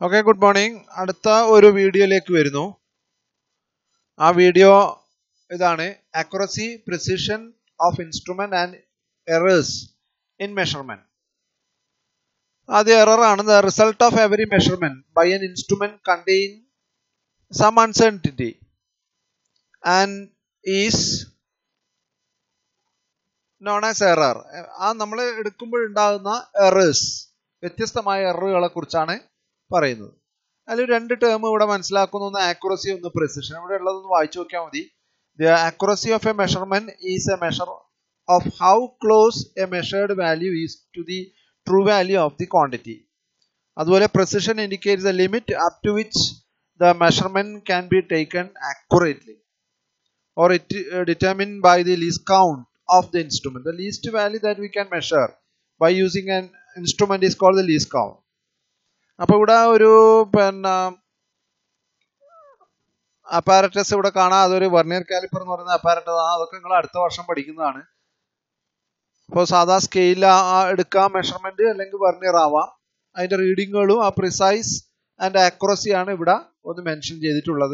Okay good morning അടുത്ത ഒരു വീഡിയോയിലേക്ക് വരുന്നു ആ വീഡിയോ ഇതാണ് accuracy precision of instrument and errors in measurement ആദ്യ എറർ ആണ് the result of every measurement by an instrument contain some uncertainty and is known as error ആ നമ്മൾ എടുക്കുമ്പോൾ ഉണ്ടാകുന്ന എറേഴ്സ് വ്യത്യസ്തമായ എററുകളെ കുറിച്ചാണ് പറയുന്നത് അതിൽ രണ്ട് ടേം ഇവിടെ മനസ്സിലാക്കുന്ന ഒന്ന് ആക്യുറസി ഒന്ന് പ്രിസിഷൻ ഇവിടെ ഉള്ളതൊന്ന് വായിച്ചു നോക്കിയാൽ മതി the accuracy of a measurement is a measure of how close a measured value is to the true value of the quantity അതുപോലെ precision indicate the limit up to which the measurement can be taken accurately or it uh, determined by the least count of the instrument. The least value that we can measure by using an instrument is called the least count. അപ്പോൾ ഇവിടെ ഒരു പിന്നെ apparatus ഇവിടെ കാണാം അതൊരു vernier caliper എന്ന് പറയുന്ന apparatus ആണ് അതൊക്കെ നിങ്ങൾ അടുത്ത വർഷം പഠിക്കുന്നതാണ് ഇപ്പോൾ സാധാ സ്കെയിൽ എടുക്കാം മെഷർമെന്റ് അല്ലെങ്കിൽ വെർണിയർ ആവാം അതിന്റെ റീഡിങ്ങുകളും ആ പ്രിസൈസ് ആൻഡ് ആക്യുറസി ആണ് ഇവിടെ ഒന്ന് മെൻഷൻ ചെയ്തിട്ടുള്ളത്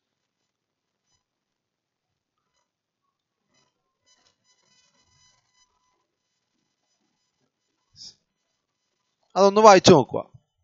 അതൊന്ന് വായിച്ചു നോക്കുക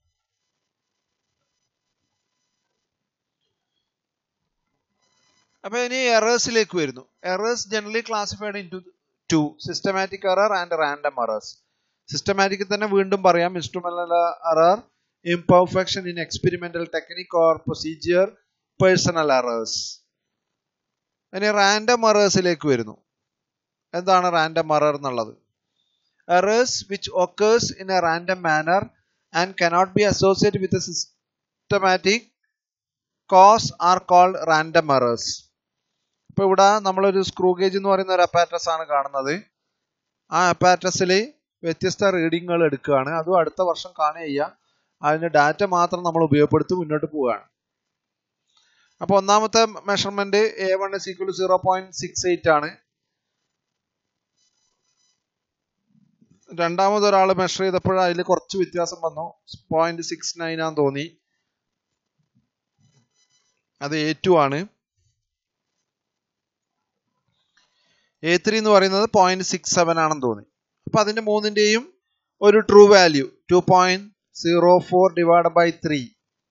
അപ്പൊ ഇനി എറേഴ്സിലേക്ക് വരുന്നു errors generally classified in to two systematic error and random errors systematic തന്നെ വീണ്ടും പറയാം instrumental error imperfection in experimental technique or procedure personal errors ഇനി റാൻഡം എറേഴ്സിലേക്ക് വരുന്നു എന്താണ് റാൻഡം എറർ എന്നുള്ളത് errors which occurs in a random manner and cannot be associated with a systematic cause are called random errors ഇപ്പൊ ഇവിടെ നമ്മളൊരു screw gauge എന്ന് പറയുന്ന ഒരു അപ്പാറ്റസ് ആണ് കാണുന്നത് ആ അപ്പാറ്റസിൽ വ്യത്യസ്ത റീഡിങ്ങുകൾ എടുക്കുകയാണ് അതും അടുത്ത വർഷം കാണുക ചെയ്യുക അതിന്റെ ഡാറ്റ മാത്രം നമ്മൾ ഉപയോഗപ്പെടുത്തി മുന്നോട്ട് പോവുകയാണ് അപ്പോൾ ഒന്നാമത്തെ measurement A one is equal zero point six eight ആണ് രണ്ടാമത് ഒരാൾ മെഷർ ചെയ്തപ്പോൾ അതിൽ കുറച്ച് വ്യത്യാസം വന്നു പോയിന്റ് സിക്സ് നയൻ ആന്ന് തോന്നി അത് എ ടു ആണ് എ ത്രീ എന്ന് പറയുന്നത് പോയിന്റ് സിക്സ് സെവൻ ആണെന്ന് തോന്നി അപ്പൊ അതിന്റെ മൂന്നിന്റെയും ഒരു true value two point zero four divide by three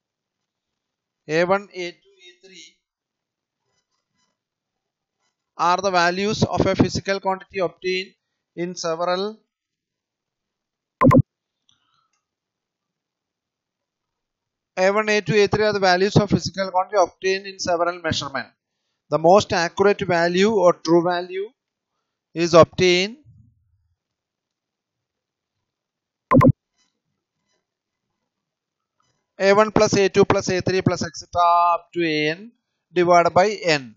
A one A two A three are the values of a physical quantity obtain in several A1, A2, A3 are the values of physical quantity obtained in several measurement. The most accurate value or true value is obtained A1 plus A2 plus A3 plus etc. up to AN divided by N.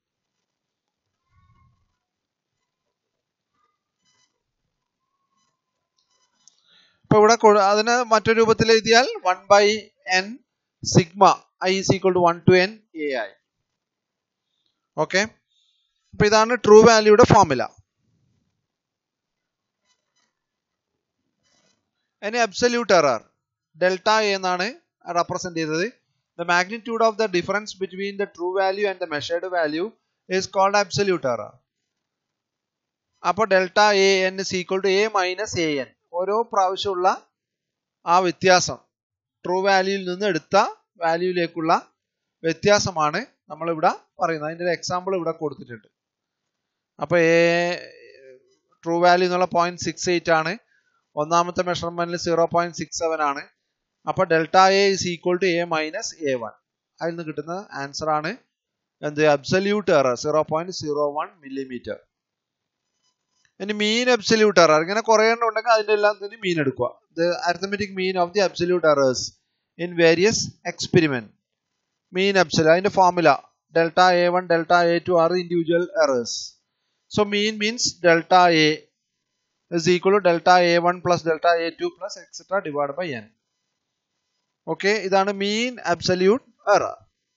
ഇപ്പൊ ഇവിടെ അതിന് മറ്റൊരു രൂപത്തിൽ എഴുതിയാൽ one by N sigma I is equal to one to N A I okay അപ്പൊ ഇതാണ് true വാല്യൂയുടെ formula ഇനി അബ്സല്യൂട്ട് എറർ ഡെൽറ്റ എ എന്നാണ് റെപ്രസെന്റ് ചെയ്തത് the magnitude of the difference between the true value and the measured value is called absolute error അപ്പോൾ delta A N is equal to A minus A N ഓരോ പ്രാവശ്യമുള്ള ആ വ്യത്യാസം true വാല്യൂയിൽ നിന്ന് എടുത്ത വാല്യൂയിലേക്കുള്ള വ്യത്യാസമാണ് നമ്മളിവിടെ പറയുന്നത് അതിൻ്റെ ഒരു എക്സാമ്പിൾ ഇവിടെ കൊടുത്തിട്ടുണ്ട് അപ്പോൾ എ ട്രൂ വാല്യൂ എന്നുള്ള പോയിന്റ് സിക്സ് എയ്റ്റ് ആണ് ഒന്നാമത്തെ മെഷർമെന്റിൽ സീറോ പോയിന്റ് സിക്സ് സെവൻ ആണ് അപ്പോൾ delta A is equal to A minus A one അതിൽ നിന്ന് കിട്ടുന്ന ആൻസർ ആണ് എന്ത് absolute error zero point zero one millimetre ഇനി മീൻ അബ്സല്യൂട്ട് എറർ ഇങ്ങനെ കുറെ എണ്ണം ഉണ്ടെങ്കിൽ അതിന്റെ എല്ലാം തന്നെ മീൻ എടുക്കുക the arithmetic mean of the absolute errors in various experiment mean absolute അതിന്റെ formula delta A one delta A two are individual errors so mean means delta A is equal to delta A one plus delta A two plus etcetera divide by N okay ഇതാണ് mean absolute error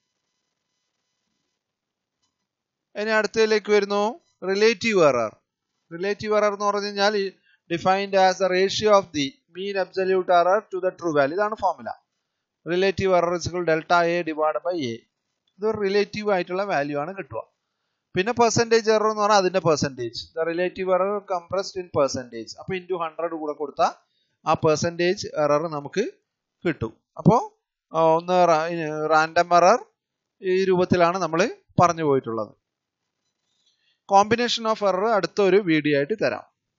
ഇനി അടുത്തതിലേക്ക് വരുന്നു relative error relative error എന്ന് പറഞ്ഞു കഴിഞ്ഞാൽ defined as the ratio of the mean absolute error to the true value ഇതാണ് formula relative error ഇസുകൾ delta A divide by A ഇത് റിലേറ്റീവ് ആയിട്ടുള്ള വാല്യൂ ആണ് കിട്ടുക പിന്നെ പെർസെൻറ്റേജ് എറർ എന്ന് പറഞ്ഞാൽ അതിന്റെ percentage the relative error compressed in percentage അപ്പോൾ ഇൻറ്റു ഹൺഡ്രഡ് കൂടെ കൊടുത്താൽ ആ പെർസെൻറ്റേജ് എറർ നമുക്ക് കിട്ടും അപ്പോൾ ഒന്ന് റാൻഡം എറർ ഈ രൂപത്തിലാണ് നമ്മൾ പറഞ്ഞു പോയിട്ടുള്ളത് കോമ്പിനേഷൻ ഓഫ് എറർ അടുത്ത ഒരു വീഡിയോ ആയിട്ട് തരാം